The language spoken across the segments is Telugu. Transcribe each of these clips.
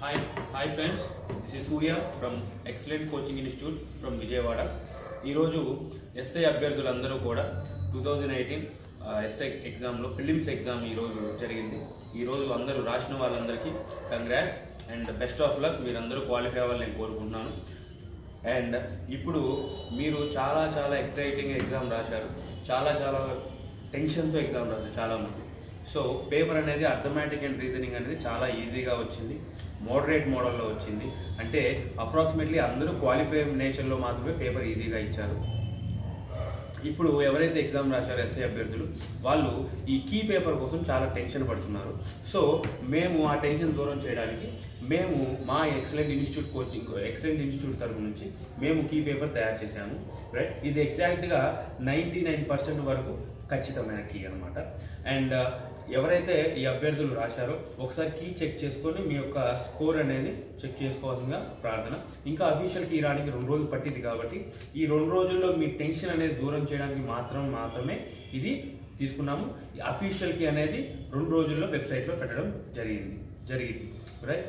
Hi, hi friends. This is Surya from Excellent Coaching Institute from Vijayawada ఈరోజు ఎస్ఐ అభ్యర్థులందరూ కూడా టూ థౌజండ్ ఎయిటీన్ ఎస్ఐ ఎగ్జామ్లో ప్రిలిమ్స్ ఎగ్జామ్ ఈరోజు జరిగింది ఈరోజు అందరూ రాసిన వాళ్ళందరికీ congrats and best of luck మీరందరూ క్వాలిఫై అవ్వాలని నేను కోరుకుంటున్నాను అండ్ ఇప్పుడు మీరు చాలా చాలా ఎక్సైటింగ్ ఎగ్జామ్ రాశారు చాలా చాలా టెన్షన్తో ఎగ్జామ్ రాశారు చాలామంది సో పేపర్ అనేది అర్థమెటిక్ అండ్ రీజనింగ్ అనేది చాలా ఈజీగా వచ్చింది మోడరేట్ మోడల్లో వచ్చింది అంటే అప్రాక్సిమేట్లీ అందరూ క్వాలిఫై నేచర్లో మాత్రమే పేపర్ ఈజీగా ఇచ్చారు ఇప్పుడు ఎవరైతే ఎగ్జామ్ రాశారో ఎస్ఐ అభ్యర్థులు వాళ్ళు ఈ కీ పేపర్ కోసం చాలా టెన్షన్ పడుతున్నారు సో మేము ఆ టెన్షన్ దూరం చేయడానికి మేము మా excellent institute coaching excellent institute తరపు నుంచి మేము కీ పేపర్ తయారు చేశాము రైట్ ఇది ఎగ్జాక్ట్గా నైంటీ నైన్ పర్సెంట్ వరకు ఖచ్చితమైన కీ అనమాట అండ్ ఎవరైతే ఈ అభ్యర్థులు రాశారో ఒకసారి కీ చెక్ చేసుకొని మీ యొక్క స్కోర్ అనేది చెక్ చేసుకోవాల్సిందిగా ప్రార్థన ఇంకా అఫీషియల్ కీ రావడానికి రెండు రోజులు పట్టింది కాబట్టి ఈ రెండు రోజుల్లో మీ టెన్షన్ అనేది దూరం చేయడానికి మాత్రం మాత్రమే ఇది తీసుకున్నాము ఈ అఫీషియల్ కీ అనేది రెండు రోజుల్లో వెబ్సైట్లో పెట్టడం జరిగింది జరిగింది రైట్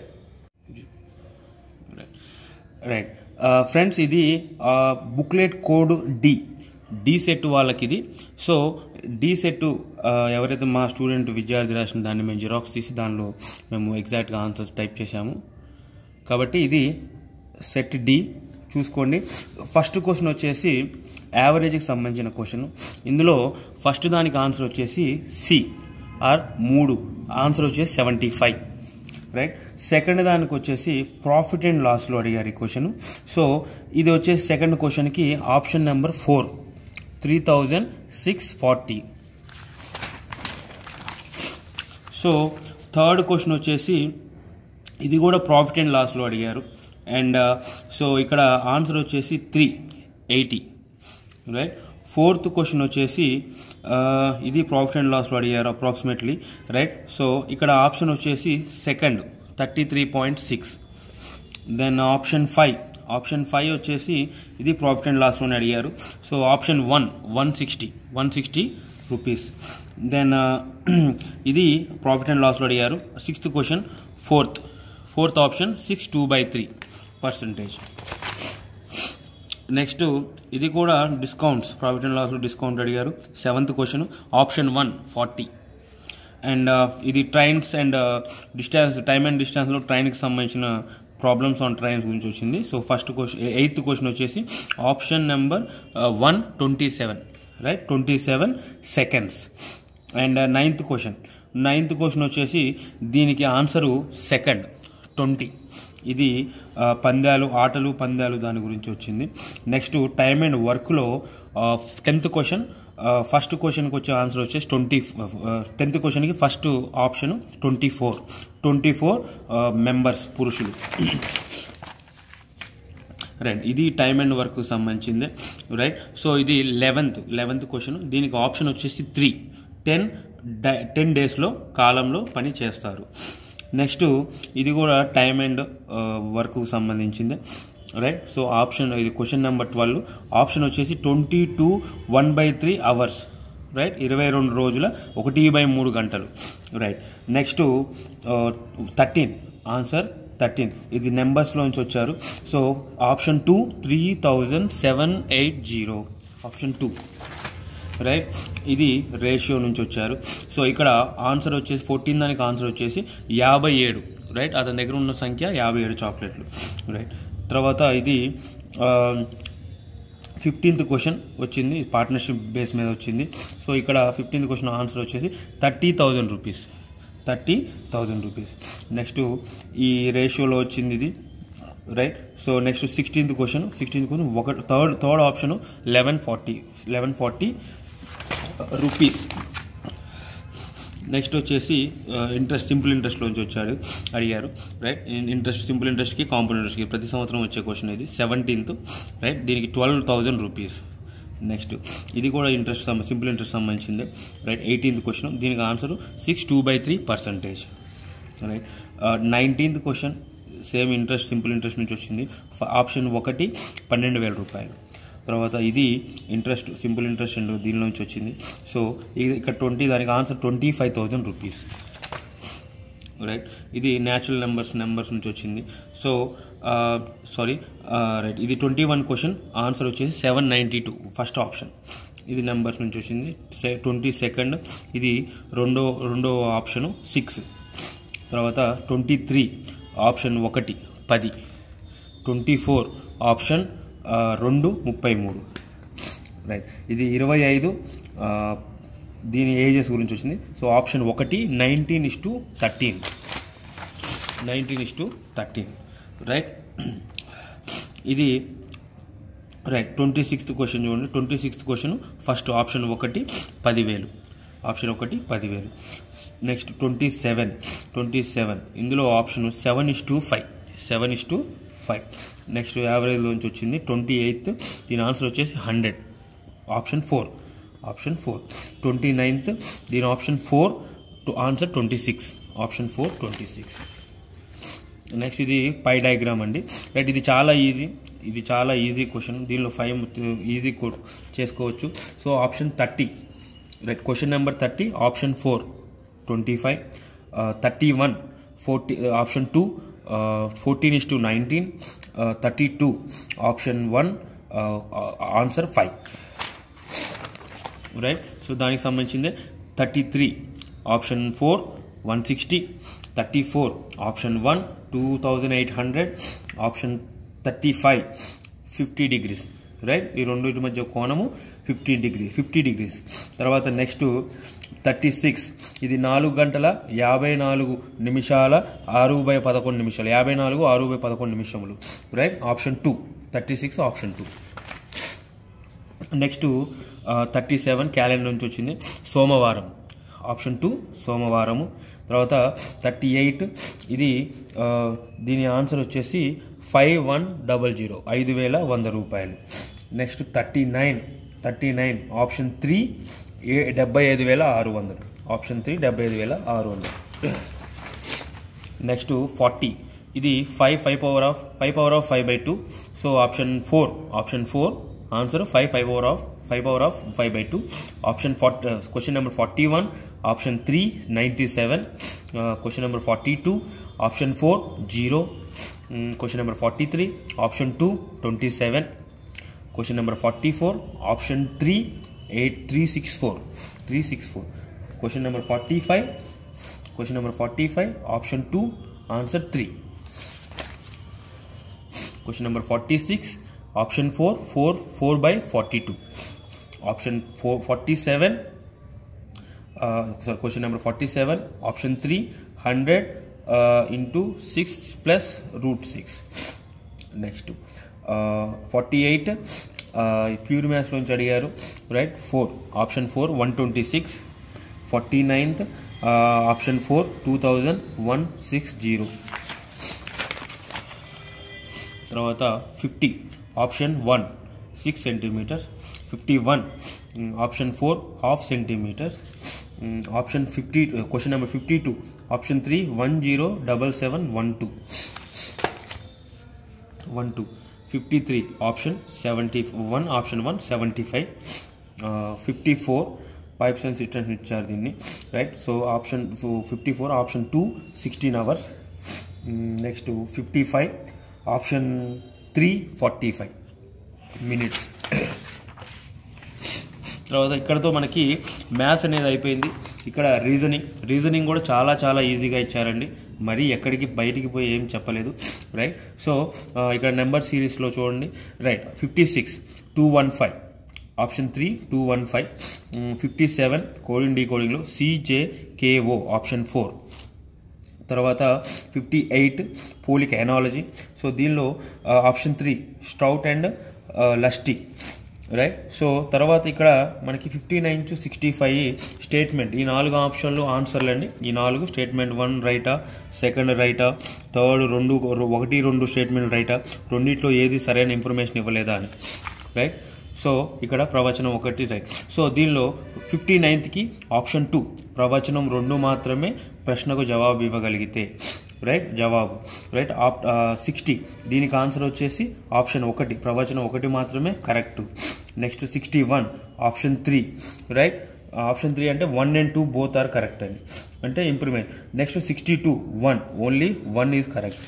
రైట్ ఫ్రెండ్స్ ఇది booklet code D D set వాళ్ళకి ఇది సో డి సెట్ ఎవరైతే మా స్టూడెంట్ విద్యార్థి రాసిన దాన్ని మేము జిరాక్స్ తీసి దానిలో మేము ఎగ్జాక్ట్గా ఆన్సర్స్ టైప్ చేశాము కాబట్టి ఇది సెట్ డి చూసుకోండి ఫస్ట్ క్వశ్చన్ వచ్చేసి యావరేజ్కి సంబంధించిన క్వశ్చన్ ఇందులో ఫస్ట్ దానికి ఆన్సర్ వచ్చేసి సి ఆర్ మూడు ఆన్సర్ వచ్చేసి సెవెంటీ ఫైవ్ రైట్ సెకండ్ దానికి వచ్చేసి ప్రాఫిట్ అండ్ లాస్లో అడిగారు ఈ క్వశ్చన్ సో ఇది వచ్చేసి సెకండ్ క్వశ్చన్కి option number four three thousand six forty so third question వచ్చేసి ఇది కూడా ప్రాఫిట్ అండ్ లాస్లో అడిగారు అండ్ సో ఇక్కడ ఆన్సర్ వచ్చేసి three eighty right fourth question వచ్చేసి ఇది ప్రాఫిట్ అండ్ లాస్లో అడిగారు అప్రాక్సిమేట్లీ రైట్ సో ఇక్కడ ఆప్షన్ వచ్చేసి second thirty three point six then option five option five వచ్చేసి ఇది ప్రాఫిట్ అండ్ లాస్లోనే అడిగారు so option one one sixty one sixty rupees then ఇది ప్రాఫిట్ అండ్ లాస్లో అడిగారు sixth question fourth fourth option six two by three percentage next ఇది కూడా డిస్కౌంట్స్ ప్రాఫిట్ అండ్ లాస్లో డిస్కౌంట్ అడిగారు seventh question option one forty and ఇది trains and distance time and డిస్టెన్స్లో ట్రైన్కి సంబంధించిన ప్రాబ్లమ్స్ ఆన్ ట్రైన్స్ గురించి వచ్చింది so first question eighth question వచ్చేసి option number one twenty seven right twenty seven seconds and ninth question ninth question వచ్చేసి దీనికి ఆన్సరు సెకండ్ ట్వంటీ ఇది పందాలు ఆటలు పందాలు దాని గురించి వచ్చింది నెక్స్ట్ టైమ్ అండ్ వర్క్లో టెన్త్ క్వశ్చన్ ఫస్ట్ క్వశ్చన్కి వచ్చే ఆన్సర్ వచ్చేసి ట్వంటీ టెన్త్ క్వశ్చన్కి first option twenty four twenty four members పురుషులు రైట్ ఇది టైమ్ అండ్ వర్క్ సంబంధించింది రైట్ సో ఇది లెవెన్త్ లెవెన్త్ క్వశ్చన్ దీనికి ఆప్షన్ వచ్చేసి త్రీ టెన్ టెన్ డేస్లో కాలంలో పని చేస్తారు నెక్స్ట్ ఇది కూడా టైమ్ అండ్ వర్క్ సంబంధించింది రైట్ సో ఆప్షన్ ఇది క్వశ్చన్ నెంబర్ ట్వెల్వ్ ఆప్షన్ వచ్చేసి twenty two one by three hours right ఇరవై రెండు రోజుల ఒకటి బై మూడు గంటలు right next thirteen answer thirteen ఇది నెంబర్స్లోంచి వచ్చారు so option two three thousand seven eight zero option two right ఇది రేషియో నుంచి వచ్చారు సో ఇక్కడ ఆన్సర్ వచ్చేసి ఫోర్టీన్ దానికి ఆన్సర్ వచ్చేసి యాభై ఏడు రైట్ అతని దగ్గర ఉన్న సంఖ్య యాభై ఏడు చాక్లెట్లు రైట్ తర్వాత ఇది ఫిఫ్టీన్త్ క్వశ్చన్ వచ్చింది పార్ట్నర్షిప్ బేస్ మీద వచ్చింది సో ఇక్కడ ఫిఫ్టీన్త్ క్వశ్చన్ ఆన్సర్ వచ్చేసి thirty thousand rupees thirty thousand rupees next ఈ రేషియోలో వచ్చింది ఇది right so next sixteenth question sixteenth question ఒక third third option eleven forty eleven forty rupees next వచ్చేసి ఇంట్రెస్ట్ సింపుల్ ఇంట్రెస్ట్లోంచి వచ్చాడు అడిగారు రైట్ ఇంట్రెస్ట్ సింపుల్ ఇంట్రెస్ట్కి కాంపౌండ్ ఇంట్రెస్ట్కి ప్రతి సంవత్సరం వచ్చే క్వశ్చన్ ఇది సెవెంటీన్త్ రైట్ దీనికి ట్వెల్వ్ థౌజండ్ రూపీస్ నెక్స్ట్ ఇది కూడా ఇంట్రెస్ట్ సింపుల్ ఇంట్రెస్ట్ సంబంధించింది రైట్ ఎయిటీన్త్ క్వశ్చన్ దీనికి answer six two by three percentage right nineteenth question same interest simple interest నుంచి వచ్చింది ఆప్షన్ ఒకటి పన్నెండు వేల రూపాయలు తర్వాత ఇది ఇంట్రెస్ట్ సింపుల్ ఇంట్రెస్ట్ అండ్ దీని నుంచి వచ్చింది సో ఇది ఇక్కడ ట్వంటీ దానికి answer twenty five thousand rupees right ఇది న్యాచురల్ నెంబర్స్ నెంబర్స్ నుంచి వచ్చింది సో సారీ రైట్ ఇది ట్వంటీ వన్ క్వశ్చన్ ఆన్సర్ వచ్చేసి seven ninety two first option ఇది నెంబర్స్ నుంచి వచ్చింది ట్వంటీ సెకండ్ ఇది రెండో రెండో ఆప్షను సిక్స్ తర్వాత ట్వంటీ త్రీ ఆప్షన్ ఒకటి పది ట్వంటీ ఫోర్ ఆప్షన్ ఆ, రెండు ముప్పై మూడు రైట్ ఇది ఇరవై ఐదు ఆ, దీని ఏజెస్ గురించి వచ్చింది సో ఆప్షన్ ఒకటి nineteen is to thirteen nineteen is to thirteen right ఇది రైట్ ట్వంటీ సిక్స్త్ క్వశ్చన్ చూడండి twenty sixth question first option ఒకటి పదివేలు ఆప్షన్ ఒకటి పదివేలు next twenty seven twenty seven ఇందులో option seven is to five seven is to five next యావరేజ్లోంచి వచ్చింది ట్వంటీ ఎయిత్ దీని ఆన్సర్ వచ్చేసి hundred option four option four twenty ninth దీని option four to answer twenty six option four twenty six next ఇది పై డయాగ్రామ్ అండి రైట్ ఇది చాలా ఈజీ ఇది చాలా ఈజీ క్వశ్చన్ దీనిలో ఫైవ్ ఈజీ చేసుకోవచ్చు so option thirty right question number thirty option four twenty five thirty one forty option two fourteen is to nineteen thirty two option one answer five right so దానికి సంబంధించిందే thirty three option four one sixty thirty four option one two thousand eight hundred option thirty five fifty degrees right ఈ రెండింటి మధ్య కోణము ఫిఫ్టీ డిగ్రీ ఫిఫ్టీ డిగ్రీస్ తర్వాత నెక్స్ట్ థర్టీ సిక్స్ ఇది నాలుగు గంటల యాభై నాలుగు నిమిషాల ఆరు బై పదకొండు నిమిషాలు యాభై నాలుగు ఆరు బై పదకొండు నిమిషములు right option two thirty six option two next thirty seven calendar నుంచి వచ్చింది సోమవారం ఆప్షన్ టూ సోమవారము తర్వాత థర్టీ ఎయిట్ ఇది ఆ, దీని ఆన్సర్ వచ్చేసి ఫైవ్ వన్ డబల్ జీరో ఐదు వేల వంద రూపాయలు next thirty nine thirty nine option three A డెబ్బై ఐదు వేల ఆరు వందలు ఆప్షన్ త్రీ డెబ్బై ఐదు వేల ఆరు వందలు నెక్స్ట్ ఫార్టీ ఇది five five power of five power of five by two so option four option four answer five five power of five power of five by two option forty question number forty one option three ninety seven question number forty two option four zero question number forty three option two twenty seven question number forty four option three eight three six four three six four question number forty five question number forty five option two answer three question number forty six option four four four by forty two option four forty seven sorry question number forty seven option three hundred into six plus root six next forty eight pure maths నుంచి అడిగారు right four option four one twenty six forty ninth option four two thousand one six zero తర్వాత fifty option one six centimetres fifty one option four half centimetres option fifty question number fifty two option three one zero double seven one two one two fifty three option seventy one option one seventy five fifty four pipes and systems ఇచ్చారు దీన్ని right so option fifty four option two sixteen hours next fifty five option three forty five minutes తర్వాత ఇక్కడతో మనకి మ్యాథ్స్ అనేది అయిపోయింది ఇక్కడ రీజనింగ్ రీజనింగ్ కూడా చాలా చాలా ఈజీగా ఇచ్చారండి మరీ ఎక్కడికి బయటికి పోయి ఏం చెప్పలేదు రైట్ సో ఇక్కడ నెంబర్ సిరీస్లో చూడండి right fifty six two one five option three two one five fifty seven coding డీ కోడింగ్లో సిజేకేఓ ఆప్షన్ ఫోర్ తర్వాత ఫిఫ్టీ ఎయిట్ పోలిక్ ఎనాలజీ సో దీనిలో option three stout and lusty right so తర్వాత ఇక్కడ మనకి fifty nine to sixty five statement ఈ నాలుగు ఆప్షన్లు ఆన్సర్లు అండి ఈ నాలుగు స్టేట్మెంట్ వన్ రైటా సెకండ్ రైటా థర్డ్ రెండు ఒకటి రెండు స్టేట్మెంట్ రైటా రెండిట్లో ఏది సరైన ఇన్ఫర్మేషన్ ఇవ్వలేదా అని రైట్ సో ఇక్కడ ప్రవచనం ఒకటి రైట్ సో దీనిలో ఫిఫ్టీ నైన్త్కి ఆప్షన్ టూ ప్రవచనం రెండు మాత్రమే ప్రశ్నకు జవాబు ఇవ్వగలిగితే రైట్ జవాబు రైట్ ఆప్ సిక్స్టీ దీనికి ఆన్సర్ వచ్చేసి ఆప్షన్ ఒకటి ప్రవచనం ఒకటి మాత్రమే correct next sixty one option three right option three అంటే one and two both are correct అండి అంటే improvement next sixty two one only one is correct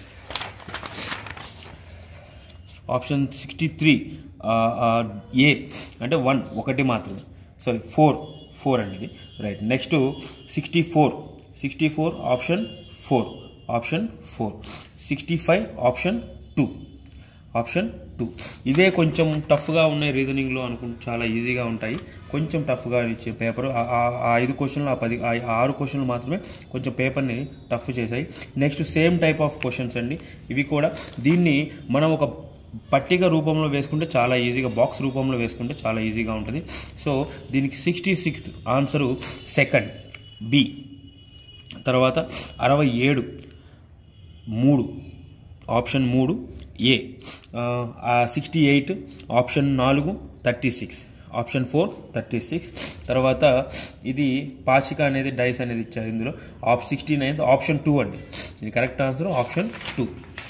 option sixty three A అంటే వన్ ఒకటి మాత్రమే సారీ ఫోర్ ఫోర్ అండి ఇది right next sixty four sixty four option four option four sixty five option two option two ఇదే కొంచెం టఫ్గా ఉన్నాయి రీజనింగ్లో అనుకుంటే చాలా ఈజీగా ఉంటాయి కొంచెం టఫ్గా ఇచ్చే పేపర్ ఆ ఆ ఐదు క్వశ్చన్లు ఆ పది ఆ ఆరు క్వశ్చన్లు మాత్రమే కొంచెం పేపర్ని టఫ్ చేశాయి next same type of questions అండి ఇవి కూడా దీన్ని మనం ఒక పట్టిక రూపంలో వేసుకుంటే చాలా ఈజీగా బాక్స్ రూపంలో వేసుకుంటే చాలా ఈజీగా ఉంటుంది సో దీనికి sixty sixth answer second B తర్వాత అరవై ఏడు మూడు ఆప్షన్ మూడు ఏ సిక్స్టీ ఎయిట్ ఆప్షన్ నాలుగు thirty six option four thirty six తర్వాత ఇది పాచిక అనేది డైస్ అనేది ఇచ్చారు ఇందులో ఆప్ సిక్స్టీ నైన్త్ ఆప్షన్ టూ అండి ఇది కరెక్ట్ ఆన్సర్ ఆప్షన్ టూ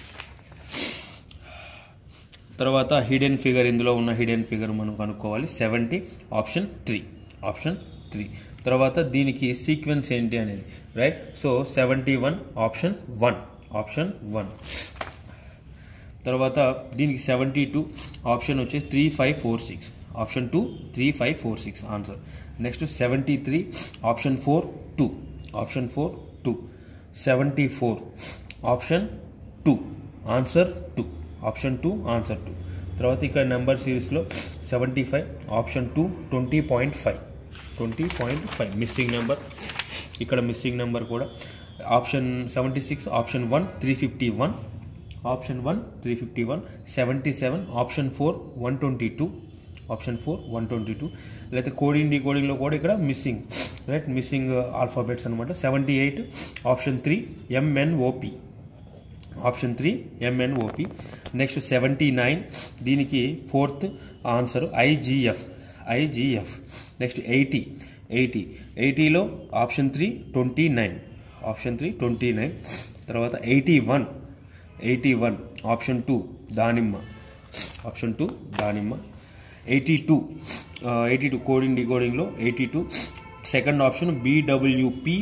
తర్వాత హిడెన్ ఫిగర్ ఇందులో ఉన్న హిడెన్ ఫిగర్ మనం కనుక్కోవాలి seventy option three option three తర్వాత దీనికి సీక్వెన్స్ ఏంటి అనేది right so seventy one option one option one తర్వాత దీనికి సెవెంటీ టూ ఆప్షన్ వచ్చేసి three five four six option two three five four six answer next seventy three option four two option four two seventy four option two answer two option two answer two తర్వాత ఇక్కడ నెంబర్ సిరీస్లో seventy five option two twenty point five twenty point five missing number ఇక్కడ మిస్సింగ్ నెంబర్ కూడా option seventy six option one three fifty one option one three fifty one seventy seven option four one twenty two option four one twenty two లేకపోతే కోడింగ్ డీ కోడింగ్లో కూడా ఇక్కడ మిస్సింగ్ రైట్ మిస్సింగ్ ఆల్ఫాబెట్స్ అనమాట seventy eight option three M N O P option three M N O P next seventy nine దీనికి fourth answer I G F I G F next eighty eighty ఎయిటీలో option three twenty nine option three twenty nine తర్వాత eighty one eighty one option two దానిమ్మ ఆప్షన్ టూ దానిమ్మ eighty two eighty two coding డికోడింగ్లో eighty two second option B W P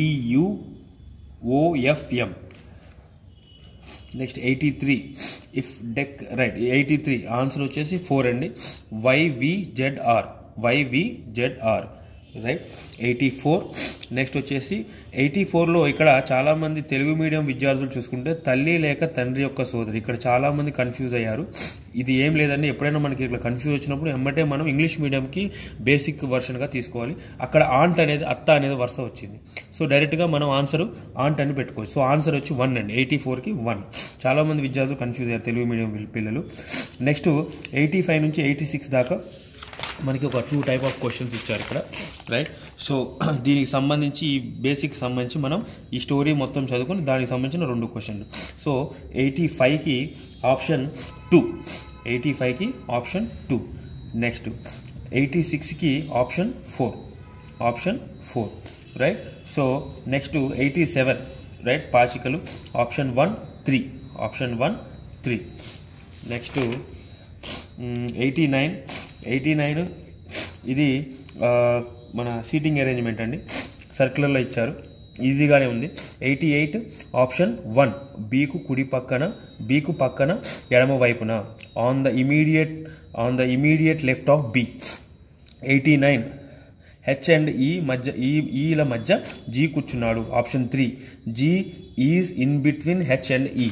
D U O F M next eighty three if deck right eighty three answer వచ్చేసి ఫోర్ అండి Y V Z R Y V Z R right eighty four next వచ్చేసి ఎయిటీ ఫోర్లో ఇక్కడ చాలామంది తెలుగు మీడియం విద్యార్థులు చూసుకుంటే తల్లి లేక తండ్రి యొక్క సోదరి ఇక్కడ చాలామంది కన్ఫ్యూజ్ అయ్యారు ఇది ఏం లేదండి ఎప్పుడైనా మనకి ఇట్లా కన్ఫ్యూజ్ వచ్చినప్పుడు ఎమ్మటే మనం ఇంగ్లీష్ మీడియంకి బేసిక్ వర్షన్గా తీసుకోవాలి అక్కడ ఆంట్ అనేది అత్త అనేది వరుస వచ్చింది సో డైరెక్ట్గా మనం ఆన్సర్ ఆంట్ అని పెట్టుకోవచ్చు సో ఆన్సర్ వచ్చి వన్ అండి ఎయిటీ ఫోర్కి వన్ చాలామంది విద్యార్థులు కన్ఫ్యూజ్ అయ్యారు తెలుగు మీడియం పిల్లలు నెక్స్ట్ ఎయిటీ ఫైవ్ నుంచి ఎయిటీ సిక్స్ దాకా మనకి ఒక టూ టైప్ ఆఫ్ క్వశ్చన్స్ ఇచ్చారు ఇక్కడ రైట్ సో దీనికి సంబంధించి ఈ బేసిక్ సంబంధించి మనం ఈ స్టోరీ మొత్తం చదువుకొని దానికి సంబంధించిన రెండు క్వశ్చన్లు సో ఎయిటీ ఫైవ్కి ఆప్షన్ టూ ఎయిటీ ఫైవ్కి ఆప్షన్ టూ నెక్స్ట్ ఎయిటీ సిక్స్కి option four option four right so next eighty seven right పాచికలు option one three option one three next eighty nine eighty nine ఇది ఆ, మన సీటింగ్ అరేంజ్మెంట్ అండి సర్క్యులర్లో ఇచ్చారు ఈజీగానే ఉంది ఎయిటీ ఎయిట్ ఆప్షన్ వన్ బీకు కుడి పక్కన బీకు పక్కన ఎడమ వైపున on the immediate on the immediate left of B eighty nine H and E మధ్య ఈ ఈల మధ్య జీ కూర్చున్నాడు option three G is in between H and E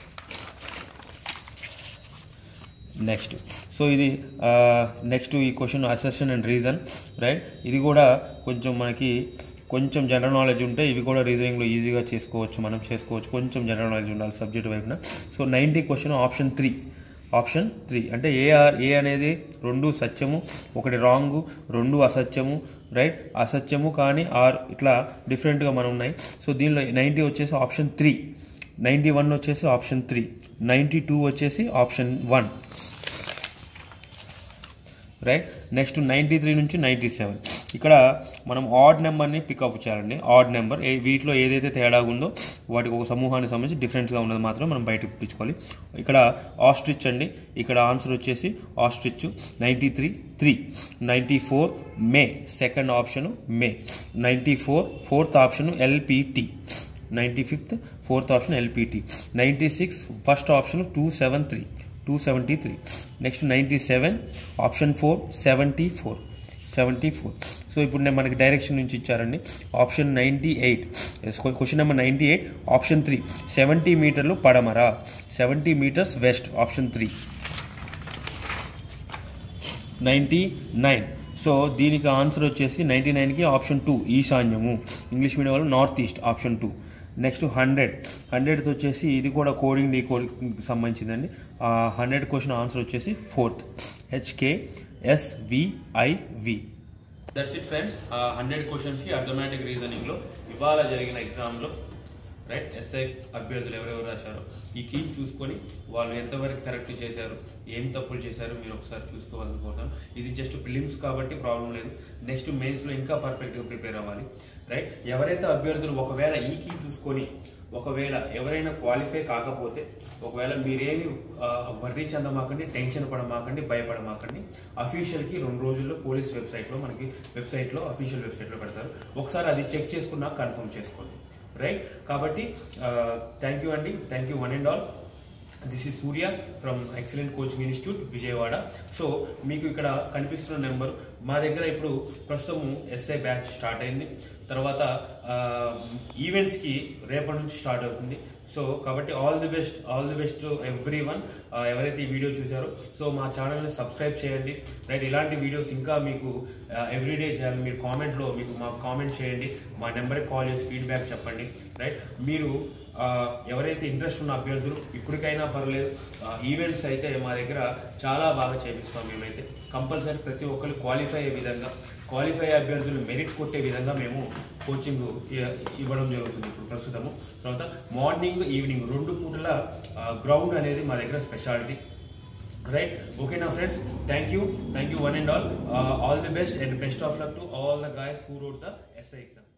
next so ఇది నెక్స్ట్ ఈ question assertion and reason right ఇది కూడా కొంచెం మనకి కొంచెం జనరల్ నాలెడ్జ్ ఉంటే ఇవి కూడా రీజనింగ్లో ఈజీగా చేసుకోవచ్చు మనం చేసుకోవచ్చు కొంచెం జనరల్ నాలెడ్జ్ ఉండాలి సబ్జెక్ట్ వైపున so ninety question option three option three అంటే ఏఆర్ ఏ అనేది రెండు సత్యము ఒకటి రాంగు రెండు అసత్యము రైట్ అసత్యము కానీ ఆర్ ఇట్లా డిఫరెంట్గా మనం ఉన్నాయి సో దీనిలో నైంటీ వచ్చేసి ఆప్షన్ త్రీ నైంటీ వన్ వచ్చేసి ఆప్షన్ త్రీ నైంటీ టూ వచ్చేసి option one right next ninety three నుంచి నైంటీ సెవెన్ ఇక్కడ మనం ఆడ్ నెంబర్ని పికప్ చేయాలండి ఆడ్ నెంబర్ ఏ వీటిలో ఏదైతే తేడా ఉందో వాటికి ఒక సమూహానికి సంబంధించి డిఫరెంట్గా ఉన్నది మాత్రం మనం బయటకు ఇప్పించుకోవాలి ఇక్కడ ఆస్ట్రిచ్ అండి ఇక్కడ ఆన్సర్ వచ్చేసి ostrich ninety three three ninety four మే సెకండ్ ఆప్షను మే ninety four fourth option L P T ninety fifth fourth option L P T ninety six first option two seven three two seventy three next ninety seven option four seventy four seventy four so ఇప్పుడు నేను మనకి డైరెక్షన్ నుంచి ఇచ్చారండి option ninety eight question number ninety eight option three seventy మీటర్లు పడమరా seventy metres west option three ninety nine so దీనికి ఆన్సర్ వచ్చేసి నైంటీ నైన్కి ఆప్షన్ టూ ఈశాన్యము ఇంగ్లీష్ మీడియం వాళ్ళు north east option two next hundred హండ్రెడ్కి వచ్చేసి ఇది కూడా కోడింగ్ డీ కోడింగ్ సంబంధించిందండి ఆ హండ్రెడ్ క్వశ్చన్ ఆన్సర్ వచ్చేసి fourth H K S V I V that's it friends hundred క్వశ్చన్స్కి అర్థమెటిక్ రీజనింగ్లో ఇవాళ జరిగిన ఎగ్జామ్లో రైట్ ఎస్ఐ అభ్యర్థులు ఎవరెవరు రాశారో ఈ కీప్ చూసుకొని వాళ్ళు ఎంతవరకు కరెక్ట్ చేశారు ఏం తప్పులు చేశారు మీరు ఒకసారి చూసుకోవాలనుకుంటున్నాను ఇది జస్ట్ ఫిలిమ్స్ కాబట్టి ప్రాబ్లం లేదు నెక్స్ట్ మెయిన్స్లో ఇంకా పర్ఫెక్ట్గా ప్రిపేర్ అవ్వాలి రైట్ ఎవరైతే అభ్యర్థులు ఒకవేళ ఈ కీ చూసుకొని ఒకవేళ ఎవరైనా క్వాలిఫై కాకపోతే ఒకవేళ మీరేమి వర్రీ చెందమాకండి టెన్షన్ పడమాకండి భయపడమాకండి అఫీషియల్కి రెండు రోజుల్లో పోలీస్ వెబ్సైట్లో మనకి వెబ్సైట్లో అఫీషియల్ వెబ్సైట్లో పెడతారు ఒకసారి అది చెక్ చేసుకున్నా కన్ఫర్మ్ చేసుకోండి రైట్ కాబట్టి థ్యాంక్ యూ అండి thank you one and all this is Surya from excellent coaching institute Vijayawada so మీకు ఇక్కడ కనిపిస్తున్న నెంబర్ మా దగ్గర ఇప్పుడు ప్రస్తుతం ఎస్ఐ బ్యాచ్ స్టార్ట్ అయింది తర్వాత ఈవెంట్స్కి రేపటి నుంచి స్టార్ట్ అవుతుంది సో కాబట్టి all the best all the best everyone ఎవరైతే ఈ వీడియో చూసారో సో మా ఛానల్ని సబ్స్క్రైబ్ చేయండి రైట్ ఇలాంటి వీడియోస్ ఇంకా మీకు ఎవ్రీడే చేయాలి మీరు కామెంట్లో మీకు మాకు కామెంట్ చేయండి మా నెంబర్కి కాల్ చేసి ఫీడ్బ్యాక్ చెప్పండి రైట్ మీరు ఆ, ఎవరైతే ఇంట్రెస్ట్ ఉన్న అభ్యర్థులు ఇప్పటికైనా పర్లేదు ఈవెంట్స్ అయితే మా దగ్గర చాలా బాగా చేపిస్తాం మేమైతే కంపల్సరీ ప్రతి ఒక్కరు క్వాలిఫై అయ్యే విధంగా క్వాలిఫై అయ్యే అభ్యర్థులు మెరిట్ కొట్టే విధంగా మేము కోచింగ్ ఇ- ఇవ్వడం జరుగుతుంది ఇప్పుడు ప్రస్తుతము తర్వాత మార్నింగ్ ఈవినింగ్ రెండు పూటల గ్రౌండ్ అనేది మా దగ్గర స్పెషాలిటీ రైట్ ఓకేనా friends thank you thank you one and all all the best and best of luck to all the guys who wrote the S I exam